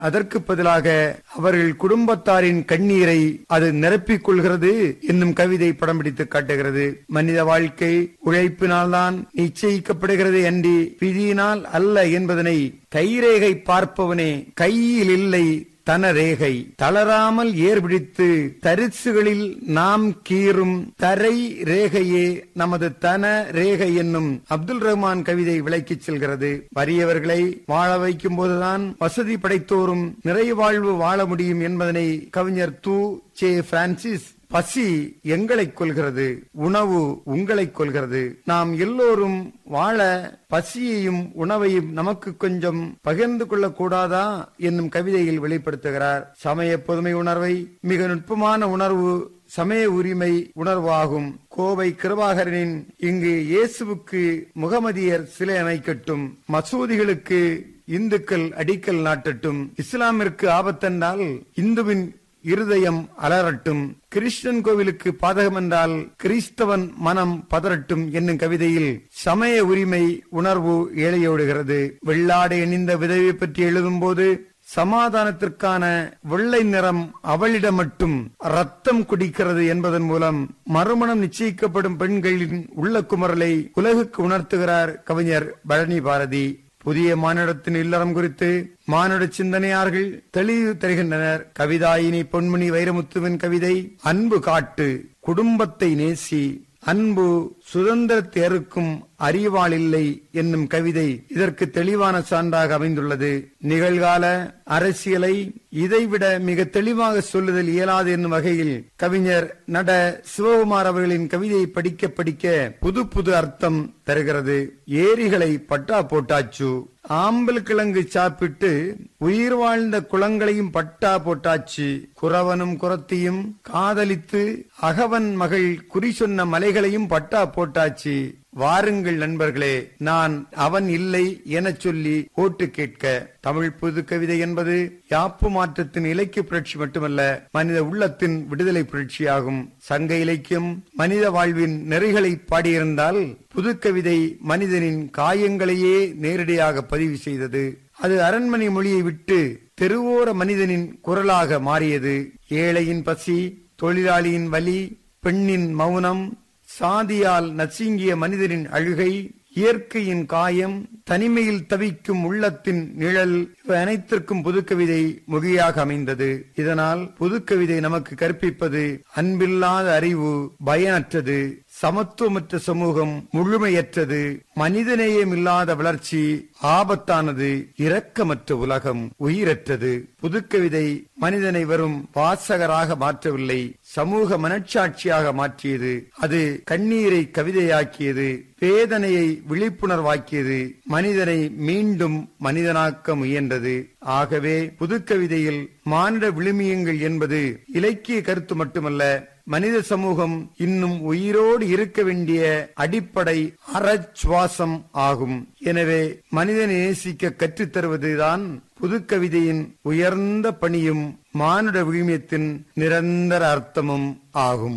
அதற்கு பதிலாக அவர்கள் குடும்பத்தாரின் கண்ணீரை அது நிரப்பிக் கொள்கிறது என்னும் கவிதை படம் பிடித்து காட்டுகிறது மனித வாழ்க்கை உழைப்பினால்தான் நிச்சயிக்கப்படுகிறது அன்றி விதியினால் அல்ல என்பதனை கைரேகை பார்ப்பவனே கையில் இல்லை தன ரேகை தளராமல் ஏர்பிடித்து தரிசுகளில் நாம் கீறும் தரை ரேகையே நமது தன ரேகை என்னும் அப்துல் ரஹ்மான் கவிதை விளக்கிச் செல்கிறது வறியவர்களை வாழ வைக்கும் போதுதான் வசதி படைத்தோரும் நிறைவாழ்வு வாழ முடியும் என்பதனை கவிஞர் து சே பிரான்சிஸ் பசி எங்களை கொள்கிறது உணவு உங்களை கொள்கிறது நாம் எல்லோரும் வாழ பசியையும் உணவையும் நமக்கு கொஞ்சம் பகிர்ந்து கொள்ள கூடாதா என்னும் கவிதையில் வெளிப்படுத்துகிறார் சமய பொதுமை உணர்வை மிக நுட்பமான உணர்வு சமய உரிமை உணர்வாகும் கோவை கிருபாகரனின் இங்கு இயேசுவுக்கு முகமதியர் சிலை அமைக்கட்டும் மசூதிகளுக்கு இந்துக்கள் அடிக்கல் நாட்டட்டும் இஸ்லாமிற்கு ஆபத்தென்றால் இந்துவின் இருதயம் அலரட்டும் கிருஷ்ணன் கோவிலுக்கு பாதகம் என்றால் கிறிஸ்தவன் மனம் பதறட்டும் என்னும் கவிதையில் சமய உரிமை உணர்வு ஏழையோடுகிறது வெள்ளாடை அணிந்த விதவை பற்றி எழுதும்போது சமாதானத்திற்கான வெள்ளை நிறம் அவளிடம் மட்டும் ரத்தம் குடிக்கிறது என்பதன் மூலம் மறுமணம் நிச்சயிக்கப்படும் பெண்களின் உள்ள குமரலை உலகுக்கு உணர்த்துகிறார் கவிஞர் பழனி பாரதி புதிய மானிடத்தின் இல்லறம் குறித்து மானுட சிந்தனையார்கள் தெளிவு தருகின்றனர் கவிதாயினி பொன்மணி வைரமுத்துவின் கவிதை அன்பு காட்டு குடும்பத்தை நேசி அன்பு சுதந்திரத்தை அறுக்கும் அறிவாள் இல்லை என்னும் கவிதை இதற்கு தெளிவான சான்றாக அமைந்துள்ளது நிகழ்கால அரசியலை இதைவிட மிக தெளிவாக சொல்லுதல் இயலாது என்னும் வகையில் கவிஞர் நட சிவகுமார் அவர்களின் கவிதையை படிக்க படிக்க புது புது அர்த்தம் தருகிறது ஏரிகளை பட்டா போட்டாச்சு ஆம்பல் கிழங்கு சாப்பிட்டு உயிர் வாழ்ந்த குளங்களையும் பட்டா போட்டாச்சு குறவனும் குரத்தியும் காதலித்து அகவன் மகள் குறி சொன்ன மலைகளையும் பட்டா போட்டாச்சு வாருங்கள் நண்பர்களே நான் அவன் இல்லை எனச் சொல்லி ஓட்டு கேட்க தமிழ் புது கவிதை என்பது யாப்பு மாற்றத்தின் இலக்கிய புரட்சி மட்டுமல்ல மனித உள்ளத்தின் விடுதலை புரட்சியாகும் சங்க இலக்கியம் மனித வாழ்வின் நெறிகளை பாடியிருந்தால் புது கவிதை மனிதனின் காயங்களையே நேரடியாக பதிவு செய்தது அது அரண்மனை மொழியை விட்டு தெருவோர மனிதனின் குரலாக மாறியது ஏழையின் பசி தொழிலாளியின் வலி பெண்ணின் மௌனம் சாதியால் நசுங்கிய மனிதனின் அழுகை இயற்கையின் காயம் தனிமையில் தவிக்கும் உள்ளத்தின் நிழல் இவை அனைத்திற்கும் புதுக்கவிதை மொழியாக அமைந்தது இதனால் புதுக்கவிதை நமக்கு கற்பிப்பது அன்பில்லாத அறிவு பயனற்றது சமத்துவமற்ற சமூகம் முழுமையற்றது மனிதநேயம் இல்லாத வளர்ச்சி ஆபத்தானது இரக்கமற்ற உலகம் உயிரற்றது புதுக்கவிதை மனிதனை வரும் வாசகராக மாற்றவில்லை சமூக மனச்சாட்சியாக மாற்றியது அது கண்ணீரை கவிதையாக்கியது வேதனையை விழிப்புணர்வாக்கியது மனிதனை மீண்டும் மனிதனாக்க முயன்றது ஆகவே புதுக்கவிதையில் மானிட விழுமியங்கள் என்பது இலக்கிய கருத்து மட்டுமல்ல மனித சமூகம் இன்னும் உயிரோடு இருக்க வேண்டிய அடிப்படை அறச்சுவாசம் ஆகும் எனவே மனிதனை நேசிக்க கற்றுத்தருவதுதான் புதுக்கவிதையின் உயர்ந்த பணியும் மானுட விழுமியத்தின் நிரந்தர அர்த்தமும் ஆகும்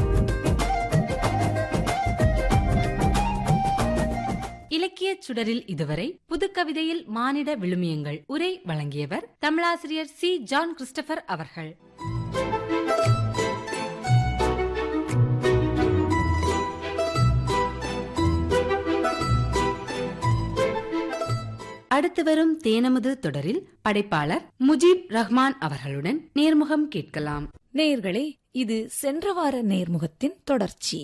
இலக்கிய சுடரில் இதுவரை புதுக்கவிதையில் மானிட விழுமியங்கள் உரை வழங்கியவர் தமிழாசிரியர் சி ஜான் கிறிஸ்டபர் அவர்கள் அடுத்து வரும் தேனமுது தொடரில் படைப்பாளர் முஜீப் ரஹ்மான் அவர்களுடன் நேர்முகம் கேட்கலாம் நேயர்களே இது சென்ற வார நேர்முகத்தின் தொடர்ச்சி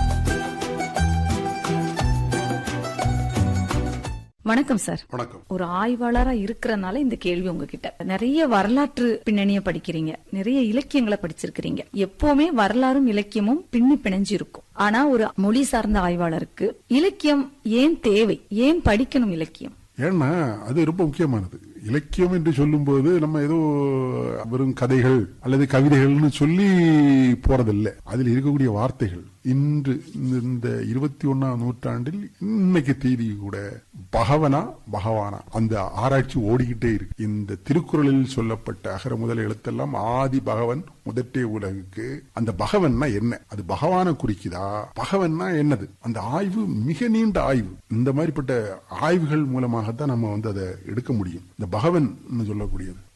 வணக்கம் சார் வணக்கம் ஒரு ஆய்வாளரா இருக்கிறனால இந்த கேள்வி உங்ககிட்ட நிறைய வரலாற்று பின்னணிய படிக்கிறீங்க நிறைய இலக்கியங்களை படிச்சிருக்கிறீங்க எப்பவுமே வரலாறும் இலக்கியமும் பின்னி பிணைஞ்சு இருக்கும் ஆனா ஒரு மொழி சார்ந்த ஆய்வாளருக்கு இலக்கியம் ஏன் தேவை ஏன் படிக்கணும் இலக்கியம் ஏன்னா அது ரொம்ப முக்கியமானது இலக்கியம் என்று சொல்லும்போது நம்ம ஏதோ வெறும் கதைகள் அல்லது கவிதைகள்னு சொல்லி போறதில்லை அதில் இருக்கக்கூடிய வார்த்தைகள் இன்று இந்த- இந்த இருபத்தி ஒன்னாம் நூற்றாண்டில் இன்னைக்கு தேதி கூட பகவனா பகவானா அந்த ஆராய்ச்சி ஓடிக்கிட்டே இருக்கு இந்த திருக்குறளில் சொல்லப்பட்ட அகர முதல் எழுத்தெல்லாம் ஆதி பகவன் முதற்றே உலகுக்கு அந்த பகவன்னா என்ன அது பகவானை குறிக்குதா பகவன்னா என்னது அந்த ஆய்வு மிக நீண்ட ஆய்வு இந்த மாதிரிப்பட்ட ஆய்வுகள் மூலமாகத்தான் நம்ம வந்து அதை எடுக்க முடியும் இந்த பகவன் சொல்லக்கூடியது